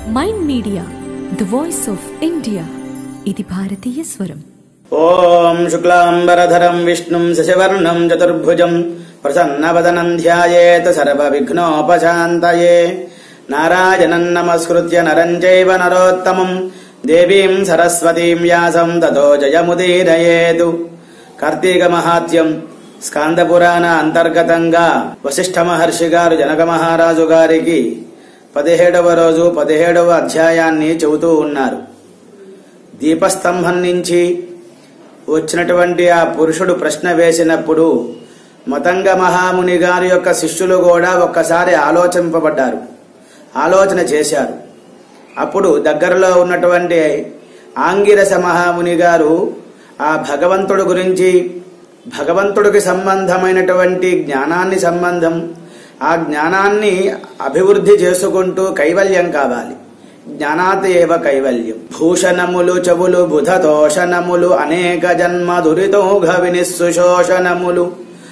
Mind media the voice of India ఇది భారతీయ స్వరం ఓం శుక్లాంబరధరం విష్ణుం శశివర్ణం చతుర్భుజం ప్రసన్నవదనం ధ్యాయేత సర్వవిఘ్నోపశాంతయే నారాయణం నమస్కృత్య నరం చైవ నరోత్తమం దేవీం సరస్వతీం వ్యాసం తతో జయముదీరయేతు కార్తీక మహాత్యం స్కాంద పురాణ అంతర్గతంగా వశిష్ఠ మహర్షి గారు జనక మహారాజు గారికి పదిహేడవ రోజు పదిహేడవ అధ్యాయాన్ని చెబుతూ ఉన్నారు దీపస్తంభం నుంచి వచ్చినటువంటి ఆ పురుషుడు ప్రశ్న వేసినప్పుడు మతంగ మహాముని గారి యొక్క శిష్యులు కూడా ఒక్కసారి ఆలోచింపబడ్డారు ఆలోచన చేశారు అప్పుడు దగ్గరలో ఉన్నటువంటి ఆంగిరస మహాముని గారు ఆ భగవంతుడు గురించి భగవంతుడికి సంబంధమైనటువంటి జ్ఞానాన్ని సంబంధం ఆ జ్ఞానాన్ని అభివృద్ధి చేసుకుంటూ కైవల్యం కావాలి జ్ఞానాత్ ఏవ కైవల్యం భూషణములు చెవులు బుధతోషణములు అనేక జన్మ దురితౌఘ వినిశోషణములు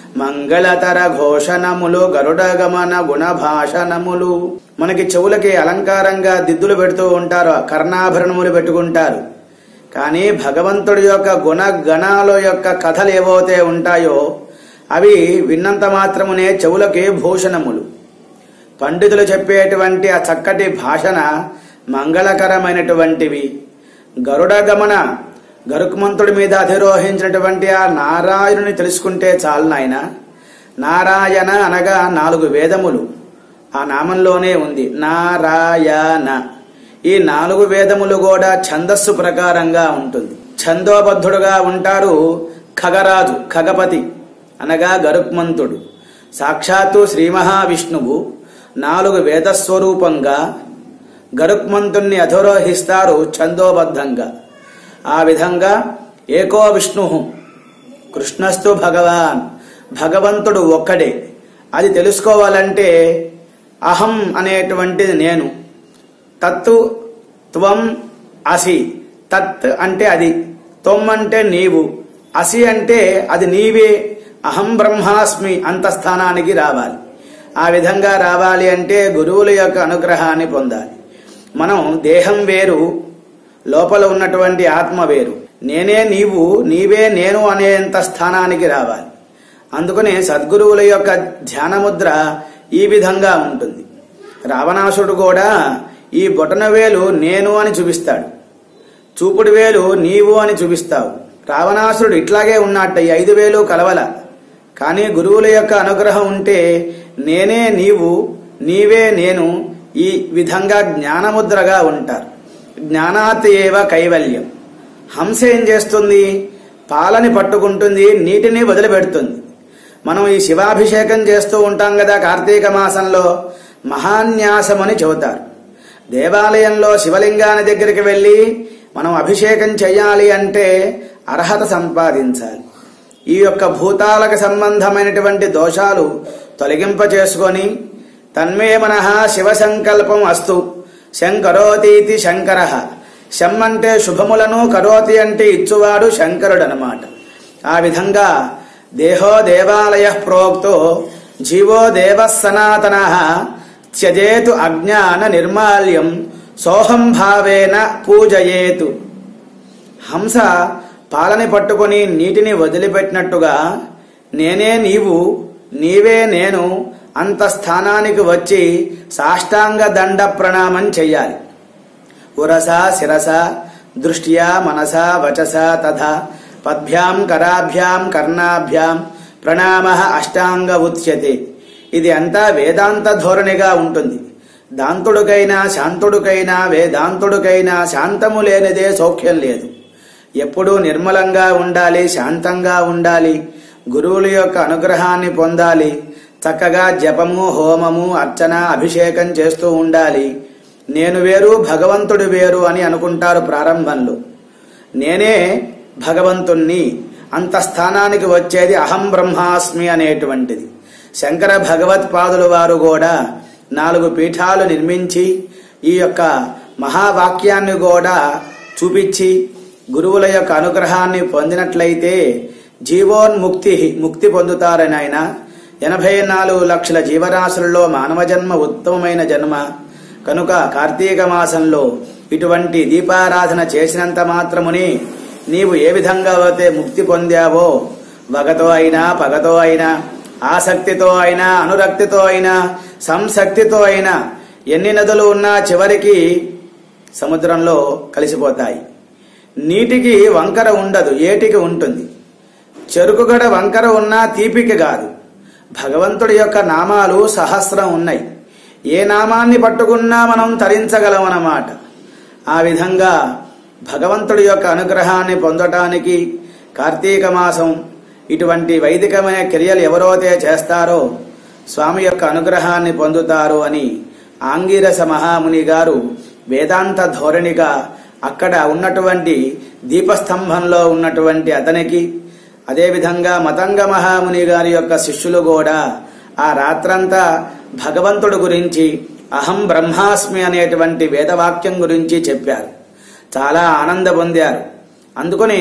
మంగళతర ఘోషణములు గరుడ గమన గుణభాషణములు మనకి చెవులకి అలంకారంగా దిద్దులు పెడుతూ ఉంటారు కర్ణాభరణములు పెట్టుకుంటారు కానీ భగవంతుడి యొక్క గుణ గణాల యొక్క కథలు ఏవైతే ఉంటాయో అవి విన్నంత మాత్రమునే చెవులకి భూషణములు పండితులు చెప్పేటువంటి ఆ చక్కటి భాషణ మంగళకరమైనటువంటివి గరుడ గమన గరుకుమంతుడి మీద అధిరోహించినటువంటి ఆ నారాయణుని తెలుసుకుంటే చాలు నాయన నారాయణ అనగా నాలుగు వేదములు ఆ నామంలోనే ఉంది నారాయణ ఈ నాలుగు వేదములు కూడా ఛందస్సు ప్రకారంగా ఉంటుంది ఛందోబద్ధుడుగా ఉంటారు ఖగరాజు ఖగపతి అనగా గరుక్మంతుడు సాక్షాత్తు శ్రీ మహావిష్ణువు నాలుగు వేదస్వరూపంగా గరుక్మంతుణ్ణి అధిరోహిస్తారు ఛందోబద్ధంగా ఆ విధంగా ఏకో విష్ణు కృష్ణస్తు భగవాన్ భగవంతుడు ఒక్కడే అది తెలుసుకోవాలంటే అహం అనేటువంటిది నేను తత్తు త్వం అసి తత్ అంటే అది త్వం అంటే నీవు అసి అంటే అది నీవే అహం బ్రహ్మాస్మి అంత స్థానానికి రావాలి ఆ విధంగా రావాలి అంటే గురువుల యొక్క అనుగ్రహాన్ని పొందాలి మనం దేహం వేరు లోపల ఉన్నటువంటి ఆత్మ వేరు నేనే నీవు నీవే నేను అనేంత స్థానానికి రావాలి అందుకనే సద్గురువుల యొక్క ధ్యానముద్ర ఈ విధంగా ఉంటుంది రావణాసుడు కూడా ఈ బొటన వేలు నేను అని చూపిస్తాడు చూపుడు వేలు నీవు అని చూపిస్తావు రావణాసురుడు ఇట్లాగే ఉన్నట్ట ఈ ఐదు వేలు కలవల కానీ గురువుల యొక్క అనుగ్రహం ఉంటే నేనే నీవు నీవే నేను ఈ విధంగా జ్ఞానముద్రగా ఉంటారు జ్ఞానాత్ ఏవ కైవల్యం హంస ఏం చేస్తుంది పాలని పట్టుకుంటుంది నీటిని వదిలిపెడుతుంది మనం ఈ శివాభిషేకం చేస్తూ ఉంటాం కదా కార్తీక మాసంలో మహాన్యాసం అని చెబుతారు దేవాలయంలో శివలింగాని దగ్గరికి వెళ్ళి మనం అభిషేకం చేయాలి అంటే అర్హత సంపాదించాలి ఈ యొక్క భూతాలకు సంబంధమైనటువంటి దోషాలు తొలగింప చేసుకొని తన్మే మనః శివ సంకల్పం అస్తు శంకరోతీతి శంకర శం అంటే శుభములను కరోతి అంటే ఇచ్చువాడు శంకరుడు అనమాట ఆ విధంగా దేహో దేవాలయ ప్రోక్తో జీవో దేవ సనాతన త్యజేతు అజ్ఞాన నిర్మాల్యం సోహం భావేన పూజయేతు హంస పాలని పట్టుకొని నీటిని వదిలిపెట్టినట్టుగా నేనే నీవు నీవే నేను అంత స్థానానికి వచ్చి సాష్టాంగ దండ ప్రణామం చెయ్యాలి ఉరస శిరస దృష్ట్యా మనస వచస తథా పద్భ్యాం కరాభ్యాం కర్ణాభ్యాం ప్రణామ అష్టాంగ ఉచ్యతే ఇది అంతా వేదాంత ధోరణిగా ఉంటుంది దాంతుడికైనా శాంతుడికైనా వేదాంతుడికైనా శాంతము లేనిదే సౌఖ్యం లేదు ఎప్పుడూ నిర్మలంగా ఉండాలి శాంతంగా ఉండాలి గురువుల యొక్క అనుగ్రహాన్ని పొందాలి చక్కగా జపము హోమము అర్చన అభిషేకం చేస్తూ ఉండాలి నేను వేరు భగవంతుడు వేరు అని అనుకుంటారు ప్రారంభంలో నేనే భగవంతుణ్ణి అంత స్థానానికి వచ్చేది అహం బ్రహ్మాస్మి అనేటువంటిది శంకర భగవత్పాదుల వారు కూడా నాలుగు పీఠాలు నిర్మించి ఈ యొక్క మహావాక్యాన్ని కూడా చూపించి గురువుల యొక్క అనుగ్రహాన్ని పొందినట్లయితే జీవోన్ముక్తి ముక్తి పొందుతారని ఆయన ఎనభై నాలుగు లక్షల జీవరాశులలో మానవ జన్మ ఉత్తమమైన జన్మ కనుక కార్తీక మాసంలో ఇటువంటి దీపారాధన చేసినంత మాత్రముని నీవు ఏ విధంగా అయితే ముక్తి పొందావో వగతో అయినా పగతో అయినా ఆసక్తితో అయినా అనురక్తితో అయినా సంసక్తితో అయినా ఎన్ని నదులు ఉన్నా చివరికి సముద్రంలో కలిసిపోతాయి నీటికి వంకర ఉండదు ఏటికి ఉంటుంది చెరుకుగడ వంకర ఉన్నా తీపికి కాదు భగవంతుడి యొక్క నామాలు సహస్రం ఉన్నాయి ఏ నామాన్ని పట్టుకున్నా మనం తరించగలమన్నమాట ఆ విధంగా భగవంతుడి యొక్క అనుగ్రహాన్ని పొందటానికి కార్తీక మాసం ఇటువంటి వైదికమైన క్రియలు ఎవరైతే చేస్తారో స్వామి యొక్క అనుగ్రహాన్ని పొందుతారు అని ఆంగిరస మహాముని గారు వేదాంత ధోరణిగా అక్కడ ఉన్నటువంటి దీపస్తంభంలో ఉన్నటువంటి అతనికి అదేవిధంగా మతంగ మహాముని గారి యొక్క శిష్యులు కూడా ఆ రాత్రంతా భగవంతుడు గురించి అహం బ్రహ్మాస్మి అనేటువంటి వేదవాక్యం గురించి చెప్పారు చాలా ఆనంద పొందారు అందుకని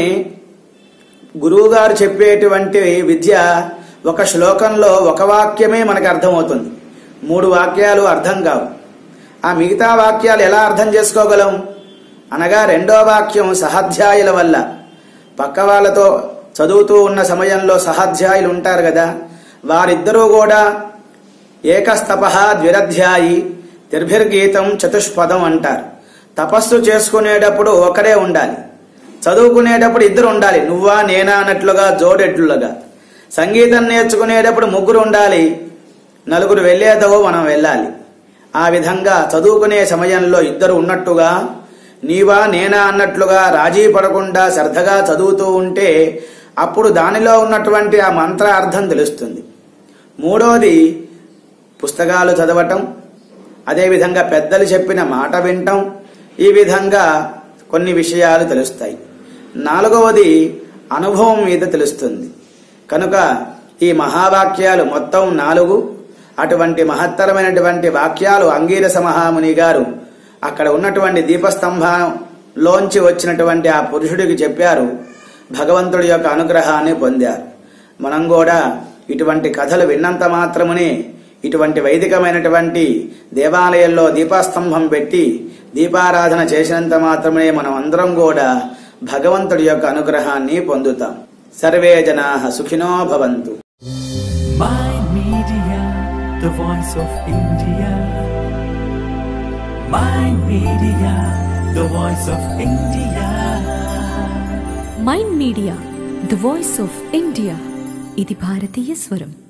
గురువుగారు చెప్పేటువంటి విద్య ఒక శ్లోకంలో ఒక వాక్యమే మనకు అర్థమవుతుంది మూడు వాక్యాలు అర్థం కావు ఆ మిగతా వాక్యాలు ఎలా అర్థం చేసుకోగలం అనగా రెండో వాక్యం సహాధ్యాయుల వల్ల పక్క వాళ్ళతో చదువుతూ ఉన్న సమయంలో సహాధ్యాయులు ఉంటారు కదా వారిద్దరూ కూడా ఏకస్తప ద్విరధ్యాయి తిర్భిర్గీతం చతుష్పదం అంటారు తపస్సు చేసుకునేటప్పుడు ఒకరే ఉండాలి చదువుకునేటప్పుడు ఇద్దరు ఉండాలి నువ్వా నేనా అన్నట్లుగా జోడెట్లుగా సంగీతం నేర్చుకునేటప్పుడు ముగ్గురు ఉండాలి నలుగురు వెళ్ళేదో మనం వెళ్ళాలి ఆ విధంగా చదువుకునే సమయంలో ఇద్దరు ఉన్నట్టుగా నీవా నేనా అన్నట్లుగా రాజీ పడకుండా శ్రద్ధగా చదువుతూ ఉంటే అప్పుడు దానిలో ఉన్నటువంటి ఆ మంత్ర అర్థం తెలుస్తుంది మూడోది పుస్తకాలు చదవటం అదేవిధంగా పెద్దలు చెప్పిన మాట వినటం ఈ విధంగా కొన్ని విషయాలు తెలుస్తాయి నాలుగవది అనుభవం మీద తెలుస్తుంది కనుక ఈ మహావాక్యాలు మొత్తం నాలుగు అటువంటి మహత్తరమైనటువంటి వాక్యాలు అంగీరస మహాముని గారు అక్కడ ఉన్నటువంటి దీపస్తంభంలోంచి వచ్చినటువంటి ఆ పురుషుడికి చెప్పారు భగవంతుడి యొక్క అనుగ్రహాన్ని పొందారు మనం కూడా ఇటువంటి కథలు విన్నంత మాత్రమునే ఇటువంటి వైదికమైనటువంటి దేవాలయంలో దీపాస్తంభం పెట్టి దీపారాధన చేసినంత మాత్రమే మనం అందరం కూడా భగవంతుడి యొక్క అనుగ్రహాన్ని పొందుతాం సర్వే జనా సుఖినో భవంతు My Media, the voice of India. My Media, the voice of India. Mind media the voice of India ఇది భారతీయ స్వరం